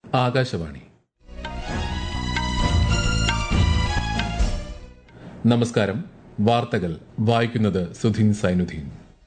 ആകാശവാണി നമസ്കാരം വാർത്തകൾ വായിക്കുന്നത് സുധീൻ സൈനുദ്ദീൻ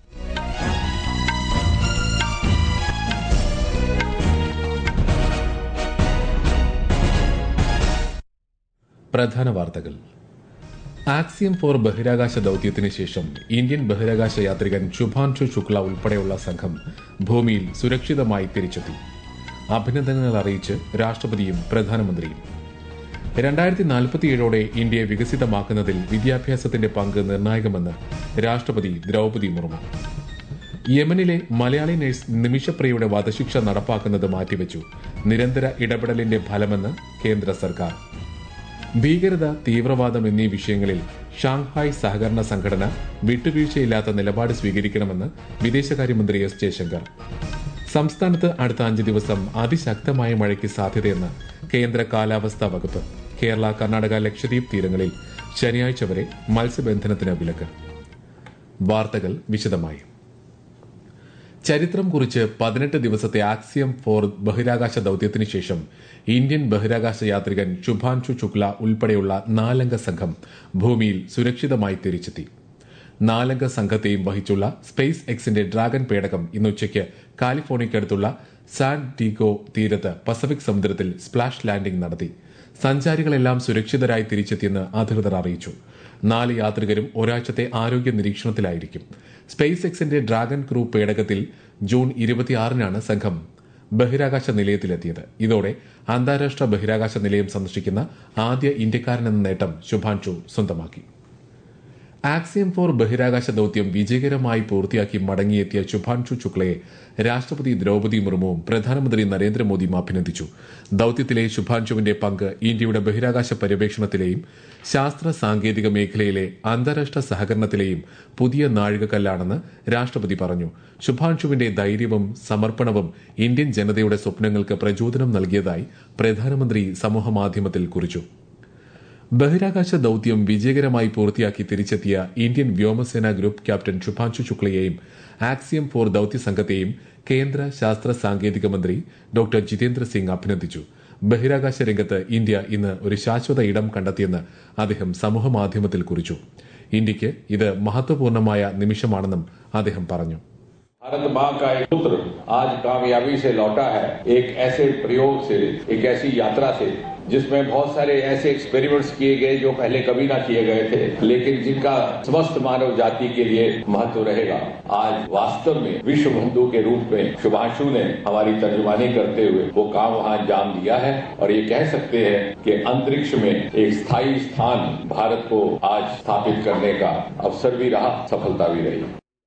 പ്രധാന വാർത്തകൾ ആക്സിയം ഫോർ ബഹിരാകാശ ദൌത്യത്തിന് ശേഷം ഇന്ത്യൻ ബഹിരാകാശ യാത്രികൻ ശുഭാൻഷു ശുക്ല ഉൾപ്പെടെയുള്ള സംഘം ഭൂമിയിൽ സുരക്ഷിതമായി തിരിച്ചെത്തി അഭിനന്ദനങ്ങൾ അറിയിച്ച് രാഷ്ട്രപതിയും പ്രധാനമന്ത്രിയും രണ്ടായിരത്തി നാൽപ്പത്തിയേഴോടെ ഇന്ത്യയെ വികസിതമാക്കുന്നതിൽ വിദ്യാഭ്യാസത്തിന്റെ പങ്ക് നിർണായകമെന്ന് രാഷ്ട്രപതി ദ്രൌപതി മുർമു യമനിലെ മലയാളി നഴ്സ് നിമിഷപ്രിയയുടെ വധശിക്ഷ നടപ്പാക്കുന്നത് മാറ്റിവെച്ചു നിരന്തര ഇടപെടലിന്റെ ഫലമെന്ന് കേന്ദ്ര സർക്കാർ ഭീകരത തീവ്രവാദം എന്നീ വിഷയങ്ങളിൽ ഷാങ്ഹായ് സഹകരണ സംഘടന വിട്ടുവീഴ്ചയില്ലാത്ത നിലപാട് സ്വീകരിക്കണമെന്ന് വിദേശകാര്യമന്ത്രി എസ് ജയശങ്കർ സംസ്ഥാനത്ത് അടുത്ത അഞ്ച് ദിവസം അതിശക്തമായ മഴയ്ക്ക് സാധ്യതയെന്ന് കേന്ദ്ര കാലാവസ്ഥാ വകുപ്പ് കേരള കർണാടക ലക്ഷദ്വീപ് തീരങ്ങളിൽ ശനിയാഴ്ച വരെ മത്സ്യബന്ധനത്തിന് വിലക്ക് വാർത്തകൾ വിശദമായി ചരിത്രം കുറിച്ച് പതിനെട്ട് ദിവസത്തെ ആക്സിയം ഫോർ ബഹിരാകാശ ദൌത്യത്തിന് ശേഷം ഇന്ത്യൻ ബഹിരാകാശ യാത്രികൻ ശുഭാൻഷു ശുക്ല ഉൾപ്പെടെയുള്ള നാലംഗ സംഘം ഭൂമിയിൽ സുരക്ഷിതമായി തിരിച്ചെത്തി നാലംഗ സംഘത്തെയും വഹിച്ചുള്ള സ്പേസ് എക്സിന്റെ ഡ്രാഗൺ പേടകം ഇന്ന് ഉച്ചയ്ക്ക് കാലിഫോർണിയക്കടുത്തുള്ള സാൻ ഡീഗോ തീരത്ത് പസഫിക് സമുദ്രത്തിൽ സ്പ്ലാഷ് ലാൻഡിംഗ് നടത്തി സഞ്ചാരികളെല്ലാം സുരക്ഷിതരായി തിരിച്ചെത്തിയെന്ന് അധികൃതർ അറിയിച്ചു നാല് യാത്രികരും ഒരാഴ്ചത്തെ ആരോഗ്യ നിരീക്ഷണത്തിലായിരിക്കും സ്പേസ് എക്സിന്റെ ഡ്രാഗൺ ക്രൂ പേടകത്തിൽ ജൂൺ ഇരുപത്തിയാറിനാണ് സംഘം ബഹിരാകാശ നിലയത്തിലെത്തിയത് ഇതോടെ അന്താരാഷ്ട്ര ബഹിരാകാശ നിലയം സന്ദർശിക്കുന്ന ആദ്യ ഇന്ത്യക്കാരനെന്ന നേട്ടം ശുഭാൻഷു സ്വന്തമാക്കി ആക്സിയം ഫോർ ബഹിരാകാശ ദൌത്യം വിജയകരമായി പൂർത്തിയാക്കി മടങ്ങിയെത്തിയ ശുഭാൻഷു ശുക്ലയെ രാഷ്ട്രപതി ദ്രൌപതി മുർമുവും പ്രധാനമന്ത്രി നരേന്ദ്രമോദിയും അഭിനന്ദിച്ചു ദൌത്യത്തിലെ ശുഭാൻഷുവിന്റെ പങ്ക് ഇന്ത്യയുടെ ബഹിരാകാശ പര്യവേഷണത്തിലെയും ശാസ്ത്ര സാങ്കേതിക മേഖലയിലെ അന്താരാഷ്ട്ര സഹകരണത്തിലെയും പുതിയ നാഴികക്കല്ലാണെന്ന് രാഷ്ട്രപതി പറഞ്ഞു ശുഭാൻഷുവിന്റെ ധൈര്യവും സമർപ്പണവും ഇന്ത്യൻ ജനതയുടെ സ്വപ്നങ്ങൾക്ക് പ്രചോദനം നൽകിയതായി പ്രധാനമന്ത്രി സമൂഹമാധ്യമത്തിൽ കുറിച്ചു ബഹിരാകാശ ദൌത്യം വിജയകരമായി പൂർത്തിയാക്കി തിരിച്ചെത്തിയ ഇന്ത്യൻ വ്യോമസേന ഗ്രൂപ്പ് ക്യാപ്റ്റൻ ശുഭാൻഷു ശുക്ലയെയും ആക്സിയം ഫോർ ദൌത്യ സംഘത്തെയും കേന്ദ്ര ശാസ്ത്ര സാങ്കേതിക മന്ത്രി ഡോക്ടർ ജിതേന്ദ്ര സിംഗ് അഭിനന്ദിച്ചു ബഹിരാകാശ രംഗത്ത് ഇന്ത്യ ഇന്ന് ഒരു ശാശ്വത ഇടം കണ്ടെത്തിയെന്ന് അദ്ദേഹം സമൂഹമാധ്യമത്തിൽ കുറിച്ചു ഇന്ത്യയ്ക്ക് ഇത് മഹത്വപൂർണമായ നിമിഷമാണെന്നും അദ്ദേഹം പറഞ്ഞു भारत मां का एक पुत्र आज कामयाबी से लौटा है एक ऐसे प्रयोग से एक ऐसी यात्रा से जिसमें बहुत सारे ऐसे एक्सपेरिमेंट्स किए गए जो पहले कभी ना किए गए थे लेकिन जिनका समस्त मानव जाति के लिए महत्व रहेगा आज वास्तव में विश्व बंधु के रूप में शुभांशु ने हमारी तर्जुमानी करते हुए वो काम वहां अंजाम दिया है और ये कह सकते हैं कि अंतरिक्ष में एक स्थायी स्थान भारत को आज स्थापित करने का अवसर भी रहा सफलता भी रही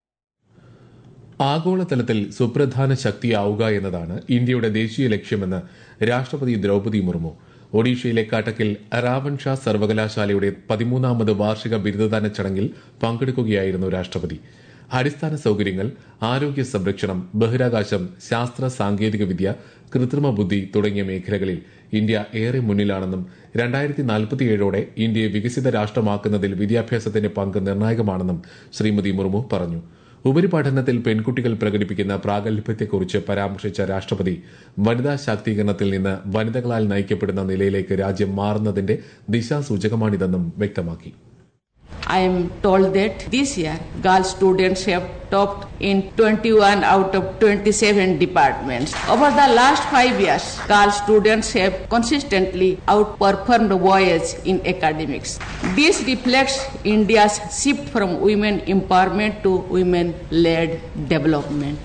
ആഗോളതലത്തിൽ സുപ്രധാന ശക്തിയാവുക എന്നതാണ് ഇന്ത്യയുടെ ദേശീയ ലക്ഷ്യമെന്ന് രാഷ്ട്രപതി ദ്രൌപതി മുർമു ഒഡീഷയിലെ കട്ടക്കിൽ രാവൺ ഷാ സർവകലാശാലയുടെ പതിമൂന്നാമത് വാർഷിക ബിരുദദാന ചടങ്ങിൽ പങ്കെടുക്കുകയായിരുന്നു രാഷ്ട്രപതി അടിസ്ഥാന സൌകര്യങ്ങൾ ആരോഗ്യ സംരക്ഷണം ബഹിരാകാശം ശാസ്ത്ര സാങ്കേതിക വിദ്യ കൃത്രിമ ബുദ്ധി തുടങ്ങിയ മേഖലകളിൽ ഇന്ത്യ ഏറെ മുന്നിലാണെന്നും രണ്ടായിരത്തി നാൽപ്പത്തിയേഴോടെ ഇന്ത്യയെ വികസിത രാഷ്ട്രമാക്കുന്നതിൽ വിദ്യാഭ്യാസത്തിന്റെ പങ്ക് നിർണായകമാണെന്നും ശ്രീമതി മുർമു പറഞ്ഞു ഉപരിപഠനത്തിൽ പെൺകുട്ടികൾ പ്രകടിപ്പിക്കുന്ന പ്രാഗൽഭ്യത്തെക്കുറിച്ച് പരാമർശിച്ച രാഷ്ട്രപതി വനിതാ ശാക്തീകരണത്തിൽ നിന്ന് വനിതകളാൽ നയിക്കപ്പെടുന്ന നിലയിലേക്ക് രാജ്യം മാറുന്നതിന്റെ ദിശാസൂചകമാണിതെന്നും വ്യക്തമാക്കി I am told that this year girl students have topped in 21 out of 27 departments. Over the last five years, girl students have consistently outperformed boys in academics. This reflects India's shift from women empowerment to women-led development.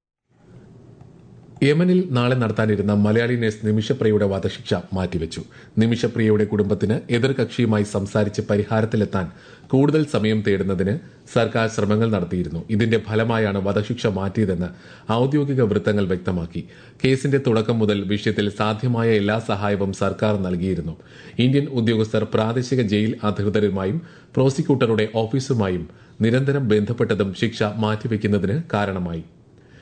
യമനിൽ നാളെ നടത്താനിരുന്ന Malayali nurse നിമിഷപ്രിയയുടെ വധശിക്ഷ മാറ്റിവെച്ചു നിമിഷപ്രിയയുടെ കുടുംബത്തിന് എതിർകക്ഷിയുമായി സംസാരിച്ച് പരിഹാരത്തിലെത്താൻ കൂടുതൽ സമയം തേടുന്നതിന് സർക്കാർ ശ്രമങ്ങൾ നടത്തിയിരുന്നു ഇതിന്റെ ഫലമായാണ് വധശിക്ഷ മാറ്റിയതെന്ന് ഔദ്യോഗിക വൃത്തങ്ങൾ വ്യക്തമാക്കി കേസിന്റെ തുടക്കം മുതൽ വിഷയത്തിൽ സാധ്യമായ എല്ലാ സഹായവും സർക്കാർ നൽകിയിരുന്നു ഇന്ത്യൻ ഉദ്യോഗസ്ഥർ പ്രാദേശിക ജയിൽ അധികൃതരുമായും പ്രോസിക്യൂട്ടറുടെ ഓഫീസുമായും നിരന്തരം ബന്ധപ്പെട്ടതും ശിക്ഷ മാറ്റിവെക്കുന്നതിന് കാരണമായി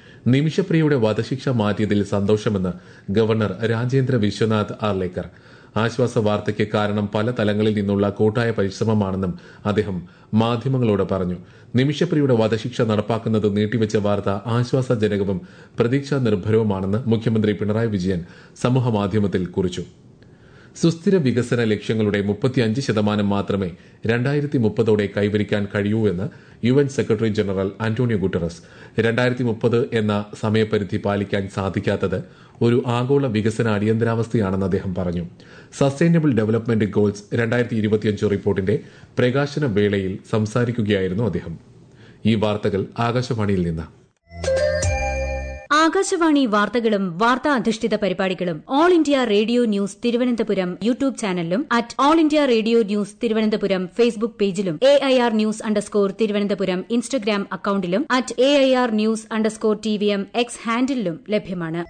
നിമിഷപ്രിയയുടെ വധശിക്ഷ മാറ്റിയതിൽ സന്തോഷമെന്ന് ഗവർണർ രാജേന്ദ്ര വിശ്വനാഥ് ആർലേക്കർ ആശ്വാസ വാർത്തയ്ക്ക് കാരണം പല തലങ്ങളിൽ നിന്നുള്ള കൂട്ടായ പരിശ്രമമാണെന്നും അദ്ദേഹം മാധ്യമങ്ങളോട് പറഞ്ഞു നിമിഷപ്രിയുടെ വധശിക്ഷ നടപ്പാക്കുന്നത് നീട്ടിവെച്ച വാർത്ത ആശ്വാസജനകവും പ്രതീക്ഷാ നിർഭരവുമാണെന്ന് മുഖ്യമന്ത്രി പിണറായി വിജയൻ സമൂഹമാധ്യമത്തിൽ കുറിച്ചു സുസ്ഥിര വികസന ലക്ഷ്യങ്ങളുടെ മുപ്പത്തിയഞ്ച് ശതമാനം മാത്രമേ രണ്ടായിരത്തി മുപ്പതോടെ കൈവരിക്കാൻ കഴിയൂ എന്ന് U N secretary general Antonio Guterres രണ്ടായിരത്തി മുപ്പത് എന്ന സമയപരിധി പാലിക്കാൻ സാധിക്കാത്തത് ഒരു ആഗോള വികസന അടിയന്തരാവസ്ഥയാണെന്ന് അദ്ദേഹം പറഞ്ഞു സസ്റ്റൈനബിൾ ഡെവലപ്മെന്റ് ഗോൾസ് രണ്ടായിരത്തി ഇരുപത്തിയഞ്ച് റിപ്പോർട്ടിന്റെ പ്രകാശന വേളയിൽ സംസാരിക്കുകയായിരുന്നു അദ്ദേഹം ഈ വാർത്തകൾ ആകാശവാണിയിൽ നിന്ന് ആകാശവാണി വാർത്തകളും വാർത്താ അധിഷ്ഠിത പരിപാടികളും all India radio news Thiruvananthapuram YouTube ചാനലിലും at all India radio news Thiruvananthapuram Facebook പേജിലും A I R news underscore Thiruvananthapuram Instagram അക്കൌണ്ടിലും at A I R news underscore T V M X ഹാൻഡിലും ലഭ്യമാണ്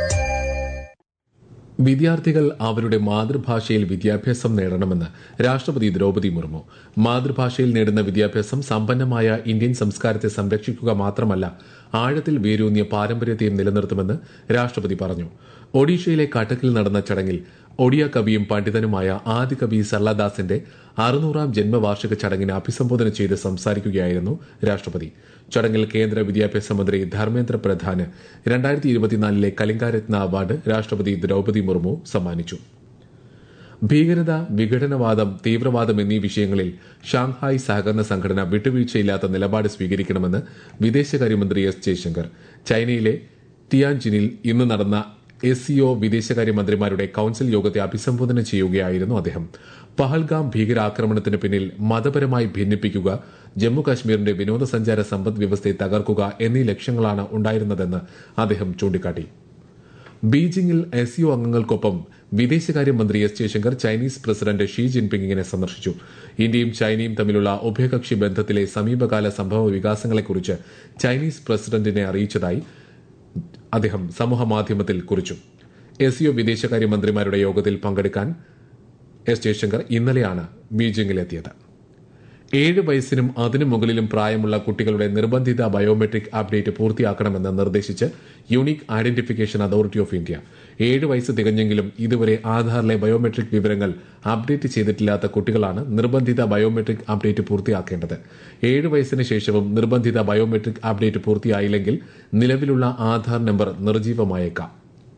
വിദ്യാർത്ഥികൾ അവരുടെ മാതൃഭാഷയിൽ വിദ്യാഭ്യാസം നേടണമെന്ന് രാഷ്ട്രപതി ദ്രൌപതി മുർമു മാതൃഭാഷയിൽ നേടുന്ന വിദ്യാഭ്യാസം സമ്പന്നമായ ഇന്ത്യൻ സംസ്കാരത്തെ സംരക്ഷിക്കുക മാത്രമല്ല ആഴത്തിൽ വേരൂന്നിയ പാരമ്പര്യത്തെയും നിലനിർത്തുമെന്ന് രാഷ്ട്രപതി പറഞ്ഞു ഒഡീഷയിലെ കട്ടക്കിൽ നടന്ന ചടങ്ങിൽ ഒഡിയ കവിയും പണ്ഡിതനുമായ ആദികവി സർളദാസിന്റെ അറുന്നൂറാം ജന്മവാർഷിക ചടങ്ങിനെ അഭിസംബോധന ചെയ്ത് സംസാരിക്കുകയായിരുന്നു രാഷ്ട്രപതി ചടങ്ങിൽ കേന്ദ്ര വിദ്യാഭ്യാസ മന്ത്രി ധർമ്മേന്ദ്ര പ്രധാന് രണ്ടായിരത്തി ഇരുപത്തിനാലിലെ കലിംഗാരത്ന അവാർഡ് രാഷ്ട്രപതി ദ്രൌപതി മുർമു സമ്മാനിച്ചു ഭീകരത വിഘടനവാദം തീവ്രവാദം എന്നീ വിഷയങ്ങളിൽ ഷാങ്ഹായ് സഹകരണ സംഘടന വിട്ടുവീഴ്ചയില്ലാത്ത നിലപാട് സ്വീകരിക്കണമെന്ന് വിദേശകാര്യമന്ത്രി എസ് ജയശങ്കർ ചൈനയിലെ ടിയാൻജിനിൽ ഇന്ന് നടന്ന എസ് സിഒ വിദേശകാര്യമന്ത്രിമാരുടെ കൌൺസിൽ യോഗത്തെ അഭിസംബോധന ചെയ്യുകയായിരുന്നു അദ്ദേഹം പഹൽഗാം ഭീകരാക്രമണത്തിന് പിന്നിൽ മതപരമായി ഭിന്നിപ്പിക്കുക ജമ്മുകാശ്മീരിന്റെ വിനോദസഞ്ചാര സമ്പദ് വ്യവസ്ഥയെ തകർക്കുക എന്നീ ലക്ഷ്യങ്ങളാണ് ഉണ്ടായിരുന്നതെന്ന് അദ്ദേഹം ചൂണ്ടിക്കാട്ടി ബീജിംഗിൽ എസ്ഇഒ അംഗങ്ങൾക്കൊപ്പം വിദേശകാര്യമന്ത്രി S Jaishankar Chinese president Xi ജിൻപിങ്ങിനെ സന്ദർശിച്ചു ഇന്ത്യയും ചൈനയും തമ്മിലുള്ള ഉഭയകക്ഷി ബന്ധത്തിലെ സമീപകാല സംഭവ വികാസങ്ങളെക്കുറിച്ച് ചൈനീസ് പ്രസിഡന്റിനെ അറിയിച്ചതായി അദ്ദേഹം സമൂഹമാധ്യമത്തിൽ കുറിച്ചു എസ്ഇഒ വിദേശകാര്യമന്ത്രിമാരുടെ യോഗത്തിൽ പങ്കെടുക്കാൻ എസ് ജയശങ്കർ ഇന്നലെയാണ് ബീജിംഗിലെത്തിയത് ഏഴ് വയസ്സിനും അതിനു മുകളിലും പ്രായമുള്ള കുട്ടികളുടെ നിർബന്ധിത ബയോമെട്രിക് അപ്ഡേറ്റ് പൂർത്തിയാക്കണമെന്ന് നിർദ്ദേശിച്ച് unique identification authority of India ഏഴ് വയസ്സ് തികഞ്ഞെങ്കിലും ഇതുവരെ ആധാറിലെ ബയോമെട്രിക് വിവരങ്ങൾ അപ്ഡേറ്റ് ചെയ്തിട്ടില്ലാത്ത കുട്ടികളാണ് നിർബന്ധിത ബയോമെട്രിക് അപ്ഡേറ്റ് പൂർത്തിയാക്കേണ്ടത് ഏഴ് വയസ്സിന് ശേഷവും നിർബന്ധിത ബയോമെട്രിക് അപ്ഡേറ്റ് പൂർത്തിയായില്ലെങ്കിൽ നിലവിലുള്ള ആധാർ നമ്പർ നിർജീവമായേക്കാം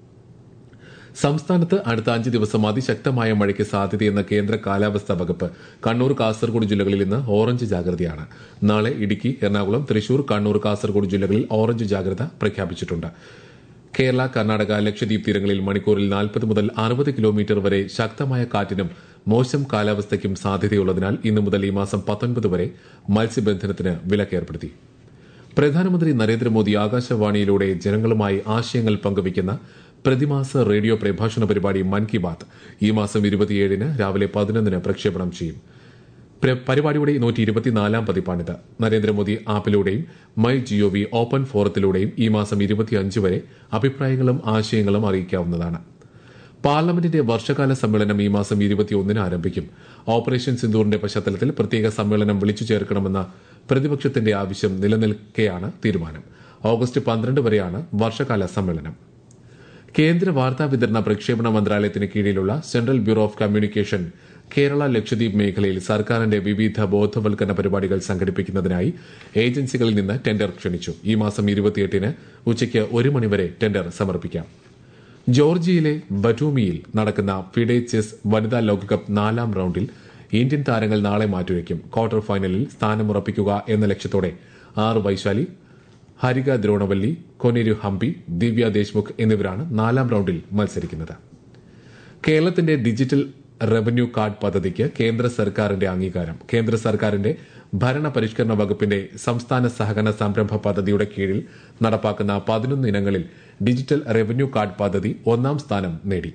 സംസ്ഥാനത്ത് അടുത്ത അഞ്ച് ദിവസം അതിശക്തമായ മഴയ്ക്ക് സാധ്യതയെന്ന കേന്ദ്ര കാലാവസ്ഥാ വകുപ്പ് കണ്ണൂർ കാസർഗോഡ് ജില്ലകളിൽ ഇന്ന് ഓറഞ്ച് ജാഗ്രതയാണ് നാളെ ഇടുക്കി എറണാകുളം തൃശൂർ കണ്ണൂർ കാസർഗോഡ് ജില്ലകളിൽ ഓറഞ്ച് ജാഗ്രത പ്രഖ്യാപിച്ചിട്ടുണ്ട് കേരള കർണാടക ലക്ഷദ്വീപ് തീരങ്ങളിൽ മണിക്കൂറിൽ നാൽപ്പത് മുതൽ അറുപത് കിലോമീറ്റർ വരെ ശക്തമായ കാറ്റിനും മോശം കാലാവസ്ഥയ്ക്കും സാധ്യതയുള്ളതിനാൽ ഇന്നു മുതൽ ഈ മാസം പത്തൊൻപത് വരെ മത്സ്യബന്ധനത്തിന് വിലക്കേർപ്പെടുത്തി പ്രധാനമന്ത്രി നരേന്ദ്രമോദി ആകാശവാണിയിലൂടെ ജനങ്ങളുമായി ആശയങ്ങൾ പങ്കുവയ്ക്കുന്ന പ്രതിമാസ റേഡിയോ പ്രഭാഷണ പരിപാടി മൻ കി ബാത്ത് ഈ മാസം ഇരുപത്തിയേഴിന് രാവിലെ പതിനൊന്നിന് പ്രക്ഷേപണം ചെയ്യും പ്ര- പരിപാടിയുടെ നൂറ്റി ഇരുപത്തിനാലാം പതിപ്പാണിത് നരേന്ദ്രമോദി ആപ്പിലൂടെയും മൈ ജിഒവി ഓപ്പൺ ഫോറത്തിലൂടെയും ഈ മാസം ഇരുപത്തിയഞ്ച് വരെ അഭിപ്രായങ്ങളും ആശയങ്ങളും അറിയിക്കാവുന്നതാണ് പാർലമെന്റിന്റെ വർഷകാല സമ്മേളനം ഈ മാസം ഇരുപത്തിയൊന്നിന് ആരംഭിക്കും ഓപ്പറേഷൻ സിന്ദൂറിന്റെ പശ്ചാത്തലത്തിൽ പ്രത്യേക സമ്മേളനം വിളിച്ചു ചേർക്കണമെന്ന പ്രതിപക്ഷത്തിന്റെ ആവശ്യം നിലനിൽക്കെയാണ് തീരുമാനം ഓഗസ്റ്റ് പന്ത്രണ്ട് വരെയാണ് വർഷകാല സമ്മേളനം കേന്ദ്ര വാർത്താ വിതരണ പ്രക്ഷേപണ മന്ത്രാലയത്തിന് കീഴിലുള്ള central bureau of communication Kerala Lakshadweep മേഖലയിൽ സർക്കാരിന്റെ വിവിധ ബോധവൽക്കരണ പരിപാടികൾ സംഘടിപ്പിക്കുന്നതിനായി ഏജൻസികളിൽ നിന്ന് ടെൻഡർ ക്ഷണിച്ചു ഈ മാസം ഇരുപത്തിയെട്ടിന് ഉച്ചയ്ക്ക് ഒരു മണിവരെ ടെൻഡർ സമർപ്പിക്കാം ജോർജിയയിലെ ബറ്റൂമിയിൽ നടക്കുന്ന ഫിഡെ ചെസ് വനിതാ ലോകകപ്പ് നാലാം റൌണ്ടിൽ ഇന്ത്യൻ താരങ്ങൾ നാളെ മാറ്റുരയ്ക്കും ക്വാർട്ടർ ഫൈനലിൽ സ്ഥാനമുറപ്പിക്കുക എന്ന ലക്ഷ്യത്തോടെ ആറ് വൈശാലി ഹരിക ദ്രോണവല്ലി കൊനേരു ഹംപി ദിവ്യ ദേശ്മുഖ് എന്നിവരാണ് നാലാം റൌണ്ടിൽ മത്സരിക്കുന്നത് കേരളത്തിന്റെ ഡിജിറ്റൽ റവന്യൂ കാർഡ് പദ്ധതിക്ക് കേന്ദ്ര സർക്കാരിന്റെ അംഗീകാരം കേന്ദ്ര സർക്കാരിന്റെ ഭരണ പരിഷ്കരണ വകുപ്പിന്റെ സംസ്ഥാന സഹകരണ സംരംഭ പദ്ധതിയുടെ കീഴിൽ നടപ്പാക്കുന്ന പതിനൊന്ന് ഇനങ്ങളിൽ ഡിജിറ്റൽ റവന്യൂ കാർഡ് പദ്ധതി ഒന്നാം സ്ഥാനം നേടി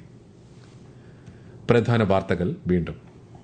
പ്രധാന വാർത്തകൾ വീണ്ടും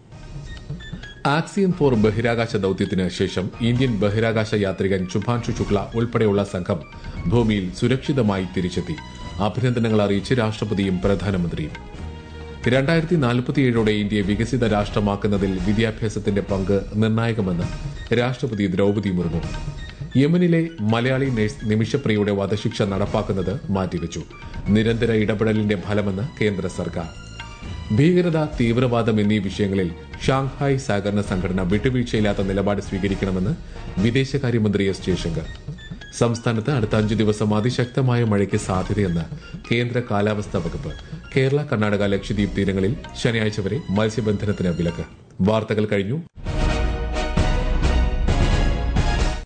ആക്സിയം ഫോർ ബഹിരാകാശ ദൌത്യത്തിന് ശേഷം ഇന്ത്യൻ ബഹിരാകാശ യാത്രികൻ ശുഭാൻഷു ശുക്ല ഉൾപ്പെടെയുള്ള സംഘം ഭൂമിയിൽ സുരക്ഷിതമായി തിരിച്ചെത്തി അഭിനന്ദനങ്ങൾ അറിയിച്ച് രാഷ്ട്രപതിയും പ്രധാനമന്ത്രിയും രണ്ടായിരത്തി നാൽപ്പത്തിയേഴോടെ ഇന്ത്യയെ വികസിത രാഷ്ട്രമാക്കുന്നതിൽ വിദ്യാഭ്യാസത്തിന്റെ പങ്ക് നിർണായകമെന്ന് രാഷ്ട്രപതി ദ്രൌപതി മുർമു യമനിലെ മലയാളി നഴ്സ് നിമിഷപ്രിയയുടെ വധശിക്ഷ നടപ്പാക്കുന്നത് മാറ്റിവെച്ചു നിരന്തര ഇടപെടലിന്റെ ഫലമെന്ന് കേന്ദ്ര സർക്കാർ ഭീകരത തീവ്രവാദം എന്നീ വിഷയങ്ങളിൽ ഷാങ്ഹായ് സഹകരണ സംഘടന വിട്ടുവീഴ്ചയില്ലാത്ത നിലപാട് സ്വീകരിക്കണമെന്ന് വിദേശകാര്യമന്ത്രി എസ് ജയശങ്കർ സംസ്ഥാനത്ത് അടുത്ത അഞ്ചു ദിവസം അതിശക്തമായ മഴയ്ക്ക് സാധ്യതയെന്ന് കേന്ദ്ര കാലാവസ്ഥാ വകുപ്പ് കേരള കർണാടക ലക്ഷദ്വീപ് തീരങ്ങളിൽ ശനിയാഴ്ച വരെ മത്സ്യബന്ധനത്തിന് വിലക്ക് വാർത്തകൾ കഴിഞ്ഞു